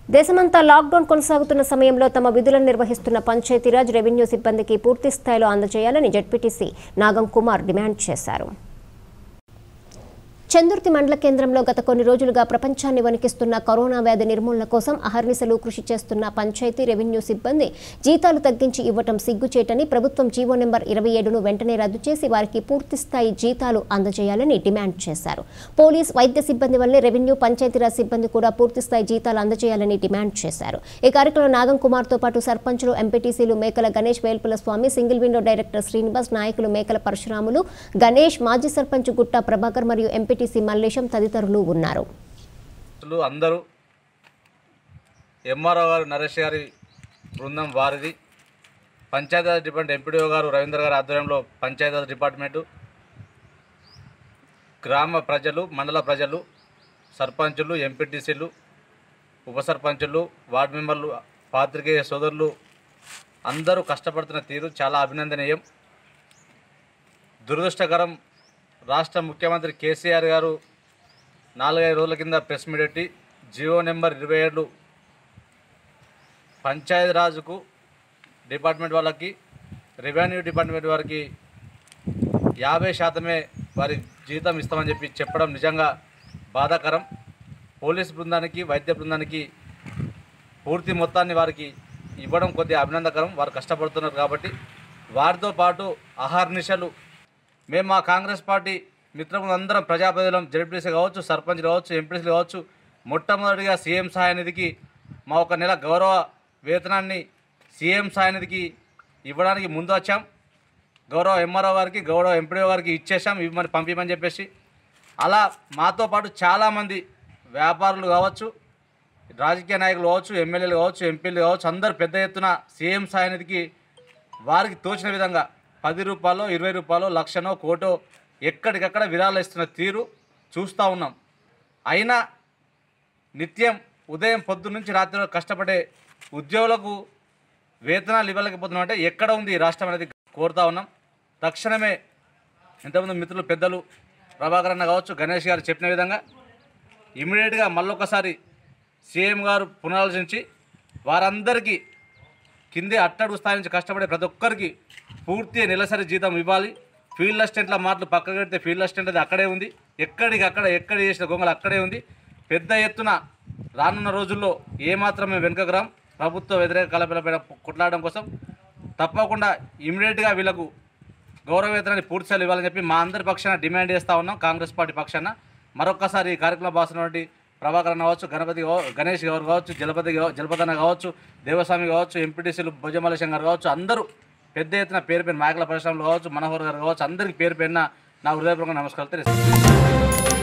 దేశమంతా లాక్డౌన్ కొనసాగుతున్న సమయంలో తమ విధులను నిర్వహిస్తున్న పంచాయతీరాజ్ రెవెన్యూ సిబ్బందికి పూర్తి స్థాయిలో అందజేయాలని జడ్పీటీసీ నాగం కుమార్ డిమాండ్ చేశారు చందుర్తి మండల కేంద్రంలో గత కొన్ని రోజులుగా ప్రపంచాన్ని వణికిస్తున్న కరోనా వ్యాధి నిర్మూలన కోసం అహర్నిశలు కృషి చేస్తున్న పంచాయతీ రెవెన్యూ సిబ్బంది జీతాలు తగ్గించి ఇవ్వటం సిగ్గుచేటని ప్రభుత్వం జీవో నెంబర్ ఇరవై ఏడును వెంటనే రద్దు చేసి వారికి పూర్తి స్థాయి జీతాలు అందజేయాలని డిమాండ్ చేశారు పోలీస్ వైద్య సిబ్బంది వల్లే రెవెన్యూ పంచాయతీరాజ్ సిబ్బంది కూడా పూర్తి స్థాయి జీతాలు అందజేయాలని డిమాండ్ చేశారు ఈ కార్యక్రమంలో నాగం కుమార్తో పాటు సర్పంచులు ఎంపీటీసీలు Mekala Ganesh Velpula Swamy single window director Srinivas నాయకులు మేకల పరశురాములు గణేష్ మాజీ సర్పంచ్ గుట్ట ప్రభాకర్ మరియు ఎంపీటీసీ మల్లేశం తదితరులు ఉన్నారు అసలు అందరూ ఎంఆర్ఓ గారు నరేష్ గారి బృందం వారిది పంచాయతీరాజ్ డిపార్ట్మెంట్ ఎంపీడీఓ గారు రవీంద్ర గారి ఆధ్వర్యంలో పంచాయతీరాజ్ డిపార్ట్మెంటు గ్రామ ప్రజలు మండల ప్రజలు సర్పంచులు ఎంపీటీసీలు ఉప సర్పంచులు వార్డు మెంబర్లు పాత్రికేయ సోదరులు అందరూ కష్టపడుతున్న తీరు చాలా అభినందనీయం దురదృష్టకరం రాష్ట్ర ముఖ్యమంత్రి కేసీఆర్ గారు నాలుగైదు రోజుల కింద ప్రెస్ మీట్ పెట్టి జియో నెంబర్ ఇరవై ఏడు పంచాయతీరాజుకు డిపార్ట్మెంట్ వాళ్ళకి రెవెన్యూ డిపార్ట్మెంట్ వారికి యాభై శాతమే వారి జీతం ఇస్తామని చెప్పి చెప్పడం నిజంగా బాధాకరం పోలీస్ బృందానికి వైద్య బృందానికి పూర్తి మొత్తాన్ని వారికి ఇవ్వడం కొద్దిగా అభినందకరం వారు కష్టపడుతున్నారు కాబట్టి వారితో పాటు అహర్నిశలు మేము మా కాంగ్రెస్ పార్టీ మిత్రములు అందరం ప్రజాప్రతినిధులం జడ్పీసీ కావచ్చు సర్పంచ్ కావచ్చు ఎంపీసీలు కావచ్చు మొట్టమొదటిగా సీఎం సహాయ నిధికి మా ఒక నెల గౌరవ వేతనాన్ని సీఎం సహాయ నిధికి ఇవ్వడానికి ముందు వచ్చాం గౌరవ ఎంఆర్ఓ గారికి గౌరవ ఎంపీడీఓ గారికి ఇచ్చేసాం ఇవ్వమని పంపించమని చెప్పేసి అలా మాతో పాటు చాలామంది వ్యాపారులు కావచ్చు రాజకీయ నాయకులు కావచ్చు ఎమ్మెల్యేలు కావచ్చు ఎంపీలు కావచ్చు అందరు పెద్ద ఎత్తున సీఎం సహాయ నిధికి వారికి తోచిన విధంగా పది రూపాయలు ఇరవై రూపాయలు లక్షనో కోటో ఎక్కడికక్కడ విరాళాలు ఇస్తున్న తీరు చూస్తూ ఉన్నాం అయినా నిత్యం ఉదయం పొద్దు నుంచి రాత్రి వరకు కష్టపడే ఉద్యోగులకు వేతనాలు ఇవ్వలేకపోతున్నాం అంటే ఎక్కడ ఉంది ఈ రాష్ట్రం అనేది కోరుతా ఉన్నాం తక్షణమే ఇంతకుముందు మిత్రులు పెద్దలు ప్రభాకర్ అన్న కావచ్చు గణేష్ గారు చెప్పిన విధంగా ఇమీడియట్గా మళ్ళొకసారి సీఎం గారు పునరాలోచించి వారందరికీ కిందే అట్టడుగు స్థాయి నుంచి కష్టపడే ప్రతి ఒక్కరికి పూర్తి నెలసరి జీతం ఇవ్వాలి ఫీల్డ్ అసిస్టెంట్ల మాటలు పక్కకు పెడితే ఫీల్డ్ అసిస్టెంట్ అది అక్కడే ఉంది ఎక్కడికి అక్కడ ఎక్కడ చేసిన గొంగలు అక్కడే ఉంది పెద్ద ఎత్తున రానున్న రోజుల్లో ఏమాత్రం మేము వెనుకకు రాం ప్రభుత్వ వ్యతిరేక కలపలపైన కొట్లాడడం కోసం తప్పకుండా ఇమీడియట్గా వీళ్ళకు గౌరవ వేతనాన్ని పూర్తి స్థాయిలో ఇవ్వాలని చెప్పి మా అందరి పక్షాన డిమాండ్ చేస్తూ ఉన్నాం కాంగ్రెస్ పార్టీ పక్షాన మరొక్కసారి ఈ కార్యక్రమం బాసినటువంటి ప్రభాకర్ అన్న కావచ్చు గణపతి కావ- గణేష్ గారు కావచ్చు జలపతి కావ- జలపతి అన్న కావచ్చు దేవస్వామి కావచ్చు ఎంపీటీసీలు భుజమలేశం గారు కావచ్చు అందరూ పెద్ద ఎత్తున పేరు పేరు నాయకుల పరిశ్రమలు కావచ్చు మనోహర్ గారు కావచ్చు అందరికీ పేరు పేరున నా హృదయపూర్వక నమస్కారాలు తెలియజేస్తాను